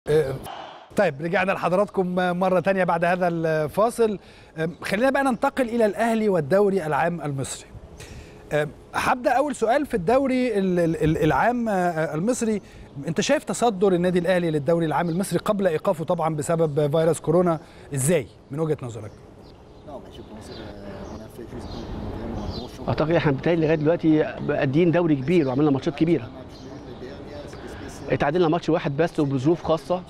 طيب رجعنا لحضراتكم مرة تانية بعد هذا الفاصل خلينا بقى ننتقل إلى الأهلي والدوري العام المصري هبدأ أول سؤال في الدوري العام المصري أنت شايف تصدر النادي الأهلي للدوري العام المصري قبل إيقافه طبعا بسبب فيروس كورونا إزاي من وجهة نظرك؟ اعتقد احنا بالتالي لغايه دلوقتي مأدين دوري كبير وعملنا ماتشات كبيره اتعادلنا ماتش واحد بس وبظروف خاصه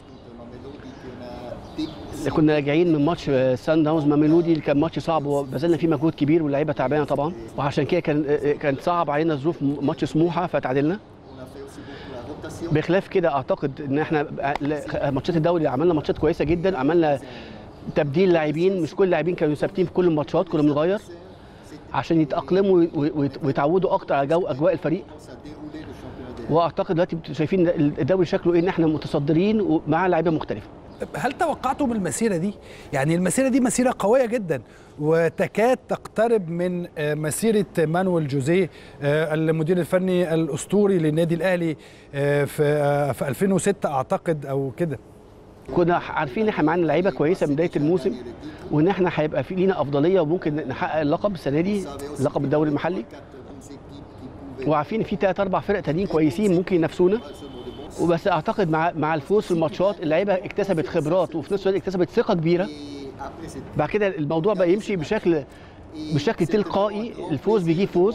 كنا راجعين من ماتش سان داونز ماميلودي اللي كان ماتش صعب وبذلنا فيه مجهود كبير واللعيبه تعبانه طبعا وعشان كده كان كان صعب علينا ظروف ماتش سموحه فتعادلنا بخلاف كده اعتقد ان احنا ماتشات الدوري عملنا ماتشات كويسه جدا عملنا تبديل لاعبين مش كل اللاعبين كانوا ثابتين في كل الماتشات كنا بنغير عشان يتاقلموا ويتعودوا اكتر على جو اجواء الفريق واعتقد دلوقتي شايفين الدوري شكله ايه ان احنا متصدرين ومع لعيبه مختلفه هل توقعتم المسيره دي؟ يعني المسيره دي مسيره قويه جدا وتكاد تقترب من مسيره مانويل جوزيه المدير الفني الاسطوري للنادي الاهلي في في 2006 اعتقد او كده كنا عارفين ان احنا معانا لعيبه كويسه من بدايه الموسم وان احنا هيبقى في لينا افضليه وممكن نحقق اللقب السنه دي لقب الدوري المحلي وعارفين ان في ثلاث اربع فرق تانيين كويسين ممكن ينافسونا وبس اعتقد مع مع الفوز في الماتشات اللعيبه اكتسبت خبرات وفي نفس الوقت اكتسبت ثقه كبيره بعد كده الموضوع بقى يمشي بشكل بشكل تلقائي الفوز بيجيب فوز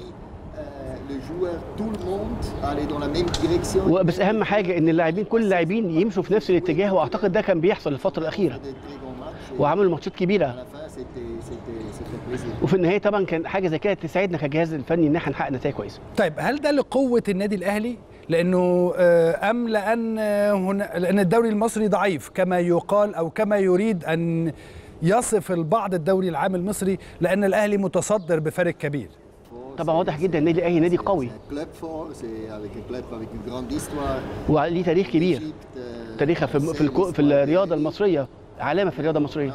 بس اهم حاجه ان اللاعبين كل اللاعبين يمشوا في نفس الاتجاه واعتقد ده كان بيحصل الفتره الاخيره وعملوا ماتشات كبيره وفي النهايه طبعا كان حاجه زي كده تساعدنا كجهاز الفني ان احنا نحقق نتائج كويسه طيب هل ده لقوه النادي الاهلي لانه ام لان هنا لان الدوري المصري ضعيف كما يقال او كما يريد ان يصف البعض الدوري العام المصري لان الاهلي متصدر بفارق كبير طبعا واضح جدا النادي الاهلي نادي قوي وليه تاريخ كبير تاريخها في في, في الرياضه المصريه علامه في الرياضه المصريه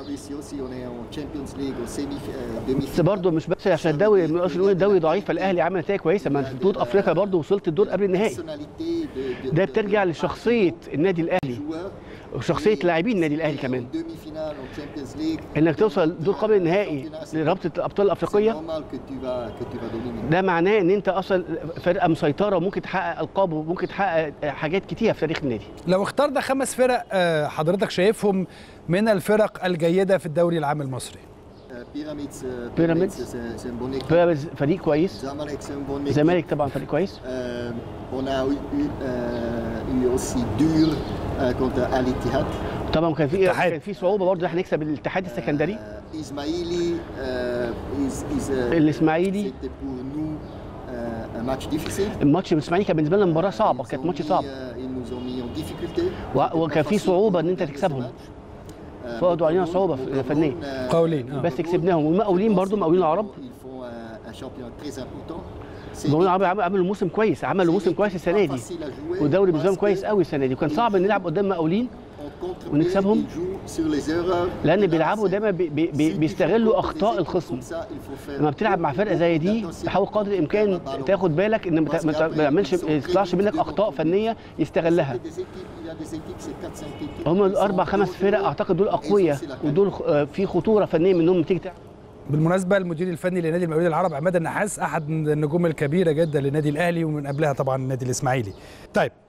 بس برضه مش بس عشان الدوري مش نقول الدوري ضعيف فالاهلي عمل نتائج كويسه ما في بطوله افريقيا برضه وصلت الدور قبل النهائي ده بترجع لشخصيه النادي الاهلي وشخصيه لاعبين النادي الاهلي كمان انك توصل دور قبل النهائي لرابطه الابطال الافريقيه ده معناه ان انت اصلا فرقه مسيطره وممكن تحقق القاب وممكن تحقق حاجات كتيره في تاريخ النادي لو اخترنا خمس فرق حضرتك شايفهم من الفرق الجيده في الدوري العام المصري بيراميدز بيراميدز بيراميدز فريق كويس الزمالك طبعا فريق كويس طبعا كان في كان في صعوبه برضه احنا نكسب الاتحاد السكندري اسماعيلي الاسماعيلي الماتش الاسماعيلي كان بالنسبه لنا مباراه صعبه كانت ماتش صعب وكان في صعوبه ان انت تكسبهم فرضوا علينا صعوبه فنيه قاولين آه. بس كسبناهم والمقاولين برضو مقاولين العرب المقاولين العرب عملوا موسم كويس عملوا موسم كويس السنه دي والدوري بالنسبه كويس قوي السنه دي وكان صعب ان نلعب قدام مقاولين ونكسبهم لان بيلعبوا دايما بي بي بيستغلوا اخطاء الخصم لما بتلعب مع فرقه زي دي تحاول قدر الامكان تاخد بالك ان ما تعملش ما يطلعش منك اخطاء فنيه يستغلها هم اربع خمس فرق اعتقد دول اقوياء ودول في خطوره فنيه منهم تيجي بالمناسبه المدير الفني لنادي المقاولين العرب عماد النحاس احد النجوم الكبيره جدا للنادي الاهلي ومن قبلها طبعا النادي الاسماعيلي طيب